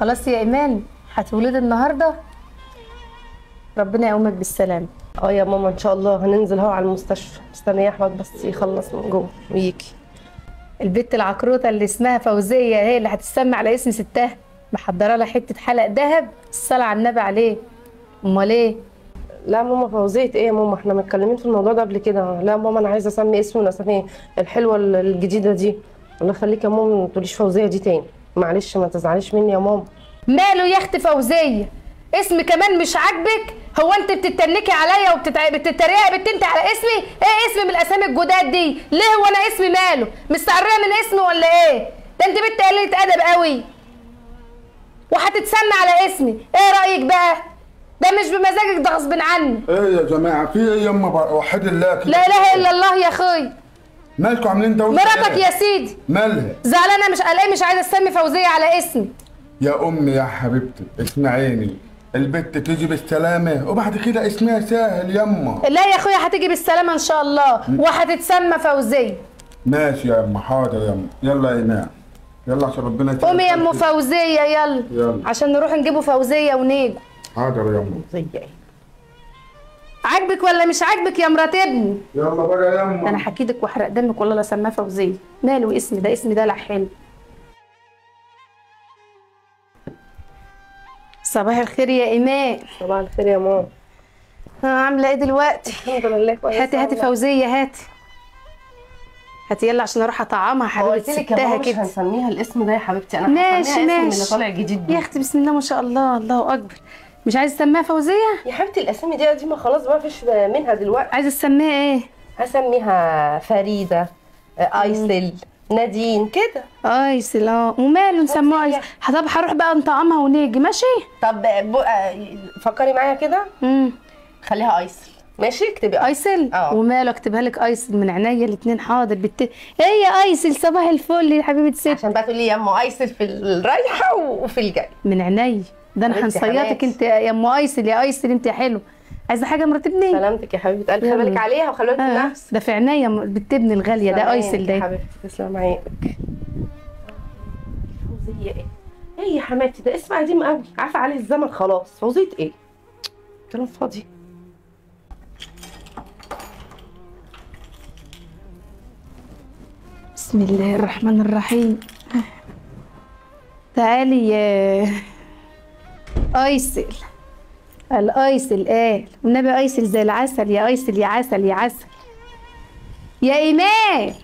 خلاص يا ايمان هتولدي النهارده ربنا يقومك بالسلامه اه يا ماما ان شاء الله هننزل اهو على المستشفى مستنيه احمد بس يخلص من جوه ويجي البت العكروته اللي اسمها فوزيه هي اللي هتسمى على اسم ستها محضره لها حته حلق ذهب الصلاه على النبي عليه امال ايه لا ماما فوزيه ايه يا ماما احنا متكلمين في الموضوع ده قبل كده لا ماما انا عايزه اسمي اسمي من الاسامي الحلوه الجديده دي الله يخليك يا ماما ما تقوليش فوزيه دي تاني معلش ما تزعليش مني يا ماما ماله يا اختي فوزيه اسم كمان مش عاجبك هو انت بتتنكي عليا وبتتريقي يا بنت انت على اسمي ايه اسم من الاسامي الجداد دي ليه هو انا اسمي ماله مستعريه من اسمي ولا ايه ده انت بنت قليله ادب قوي وهتتسمى على اسمي ايه رايك بقى ده مش بمزاجك ده غصب عني ايه يا جماعه في ايه يما بقى وحد الله كده لا اله الا الله يا اخوي مالكم عاملين دوشه مراتك إيه؟ يا سيدي مالها زعلانه مش قلقانه مش عايزه اسمي فوزيه على اسمي يا امي يا حبيبتي اسمعيني البت تيجي بالسلامه وبعد كده اسمها سهل يما لا يا اخويا هتيجي بالسلامه ان شاء الله وهتتسمى فوزيه ماشي يا اما حاضر يا اما يلا يا ايمان يلا عشان ربنا يسهل قومي يا ام حالك. فوزيه يلا يلا. عشان نروح نجيبوا فوزيه ونيجوا حاضر يا اما زي ايه عاجبك ولا مش عاجبك يا مرات ابني يلا بقى يا ده اما انا حكيتك واحرق دمك والله لا سماه فوزيه ماله اسمي ده اسمي دلع حلو صباح الخير يا ايمان صباح الخير يا ماما ها، عامله ايه دلوقتي الحمد لله كويسه هاتي هاتي والله. فوزيه هاتي هاتي يلا عشان اروح اطعمها حبيبه قلت لك يا ستها ماما مش كده هنسميها الاسم ده يا حبيبتي انا ماشي، هسميها اسم ماشي. اللي طالع جديد يا ده اختي بسم الله ما شاء الله الله اكبر مش عايزه تسميها فوزيه يا حبيبتي الاسامي دي قديمه خلاص ما فيش منها دلوقتي عايزه تسميها ايه هسميها فريده آه، ايسل نادين كده ايسل اه وماله نسموها ايسل طب هروح بقى نطعمها ونيجي ماشي طب ب- آه، فكري معايا كده امم خليها ايسل ماشي اكتبي ايسل ايسل اه. وماله اكتبها لك ايسل من عينيا الاثنين حاضر بت ايه يا ايسل صباح الفل يا حبيبه ست عشان بقى تقولي يا ام ايسل في الرايحه وفي الجاي من عينيا ده انا حبيبتي هنصيطك حماتي. انت يا ام ايسل يا ايسل انت يا حلو عايزه حاجه مرات ابني سلامتك يا حبيبه قلبي خلي يلا. بالك عليها وخلي بالك من آه. نفسك ده في عينيا م- بنت ابني الغاليه ده ايسل تسلم عينك يا ده حبيبتي تسلم عينك فوزية ايه؟ ايه يا حماتي ده اسم قديم قوي عارفه عليه الزمن خلاص فوزية ايه؟ كلام فاضي بسم الله الرحمن الرحيم تعالي يا ايسل الايسل قال والنبي ايسل زي العسل يا ايسل يا عسل يا عسل يا ايمان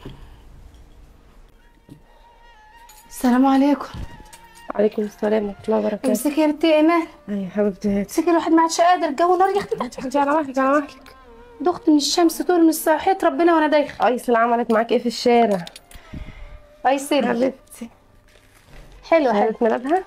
السلام عليكم عليكم السلام ورحمه الله وبركاته امسكي يا بنتي يا ايمان اي يا حبيبتي هاتي امسكي الواحد ما عادش قادر الجو نار يا اختي هاتي على مهلك على مهلك دخت من الشمس طول من صحيت ربنا وانا دايخه ايسل عملت معاك ايه في الشارع؟ ايسل حبيبتي حلو حلو شهادة ميلادها؟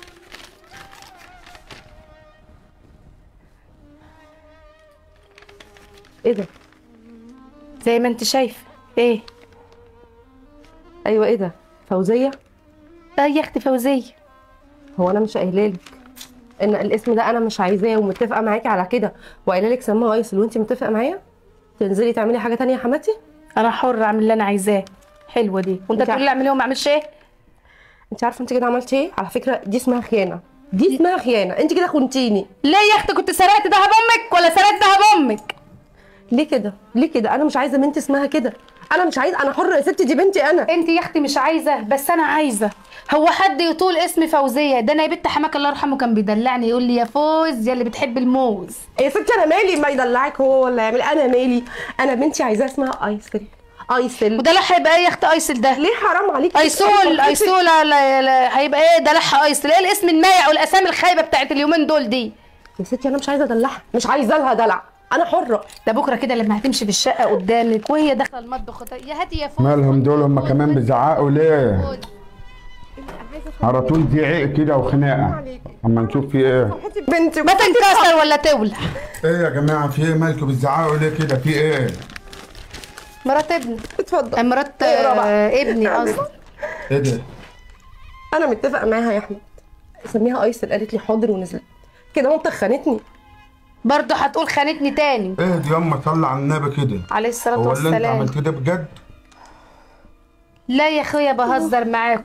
ايه ده؟ زي ما انت شايفه ايه ايوه ايه ده؟ فوزية؟ ده يا اختي فوزيه هو انا مش قايله لك ان الاسم ده انا مش عايزاه ومتفقه معاكي على كده وقايله لك سموها ايسل وانت متفقه معايا تنزلي تعملي حاجه تانية يا حماتي انا حر اعمل اللي انا عايزاه حلوه دي وانت انت تقول لي اعمل ايه وما اعملش ايه انت عارفه انت كده عملتي ايه على فكره دي اسمها خيانه دي اسمها خيانه انت كده خنتيني ليه يا اختي كنت سرقت دهب امك ولا سرقت دهب امك ليه كده ليه كده انا مش عايزه بنت اسمها كده انا مش عايزه انا حره يا ستي دي بنتي انا انت يا اختي مش عايزه بس انا عايزه هو حد يطول اسم فوزيه ده انا يا بنت حماك الله يرحمه كان بيدلعني يقول لي يا فوز يا اللي بتحب الموز يا ستي انا مالي ما يدلعك هو ولا يعمل انا مالي انا بنتي عايزاها اسمها ايسل ايسل وده لح هيبقى ايه يا اختي ايسل ده ليه حرام عليكي ايسول ايسول لا- لا- هيبقى ايه ده لح ايسل ايه الاسم المايع والاسامي الخايبه بتاعت اليومين دول دي يا ستي انا مش عايزه ادلعها مش عايزه لها دلع انا حره ده بكره كده لما هتمشي في الشقه قدامك وهي داخله المطبخ يا هاتي يا فوز مالهم دول هم كمان بيزعقوا ليه على طول زعيق كده وخناقه اما نشوف في ايه بنتي ما تنكسر ولا تولع ايه يا جماعه في ايه مالكم بتزعقوا ليه كده في ايه مرات ابني اتفضل مرات اقرا بقى. آه، ابني قصدي ايه ده انا متفقه معاها يا احمد سميها ايسل قالت لي حاضر ونزلت كده مامتك خانتني برضه هتقول خانتني تاني ايه دي يما صلي على النبي كده عليه الصلاه هو اللي انت والسلام عملت ده بجد لا يا اخويا بهزر معاكم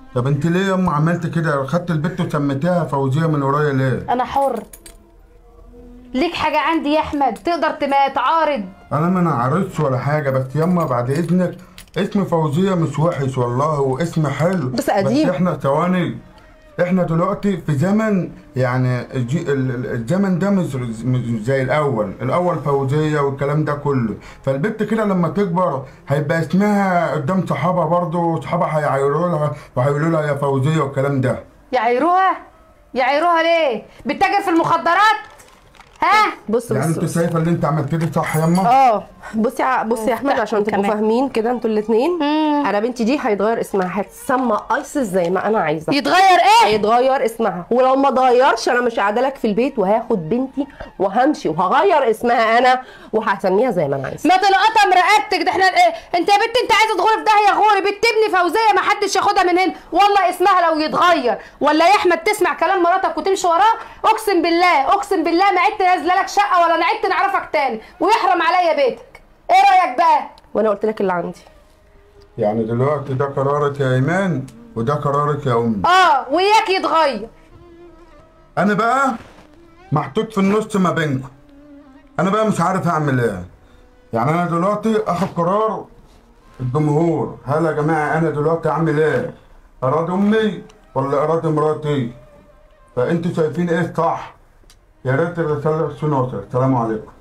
طب انت ليه يا ام عملت كده خدت البت وسميتها فوزيه من ورايا ليه انا حر ليك حاجه عندي يا احمد تقدر تما- تعارض انا ما انا عرضتش ولا حاجه بس يما بعد اذنك اسم فوزيه مش وحش والله واسم حلو بس قديم. بس احنا ثواني احنا دلوقتي في زمن يعني الجي ال- ال- الزمن ده مش مش زي الاول الاول فوزيه والكلام ده كله فالبنت كده لما تكبر هيبقى اسمها قدام صحابها برضه صحابها هيعايروا لها وهيقولوا لها يا فوزيه والكلام ده يعيروها يعيروها ليه بتتاجر في المخدرات ها بص يعني بص انت بص. شايفه اللي انت عملت ده صح يما اه بصي يا بصي يا احمد لا، عشان تبقوا كمان. فاهمين كده انتوا الاثنين مم. انا بنتي دي هيتغير اسمها هتسمى ايسس زي ما انا عايزه يتغير ايه هيتغير اسمها ولو ما اتغيرش انا مش قاعده لك في البيت وهاخد بنتي وهمشي وهغير اسمها انا وهسميها زي ما انا عايزه ما تلقطها مرقبتك ده احنا إيه؟ انت يا بنت انت عايزه تغوري في داهيه غوري بنت ابني فوزيه ما حدش ياخدها من هنا والله اسمها لو يتغير ولا يا احمد تسمع كلام مراتك وتمشي وراه اقسم بالله اقسم بالله ما عدت نازله لك شقه ولا انا عدت نعرفك تاني ويحرم عليا بيتك ايه رايك بقى وانا قلت لك اللي عندي يعني دلوقتي ده قرارك يا ايمان وده قرارك يا امي اه وياك يتغير انا بقى محطوط في النص ما بينكم انا بقى مش عارف اعمل ايه يعني انا دلوقتي اخد قرار الجمهور هل يا جماعه انا دلوقتي اعمل ايه اراد امي ولا اراد مراتي فانتوا شايفين ايه الصح يا ريت الرساله السنوسر السلام عليكم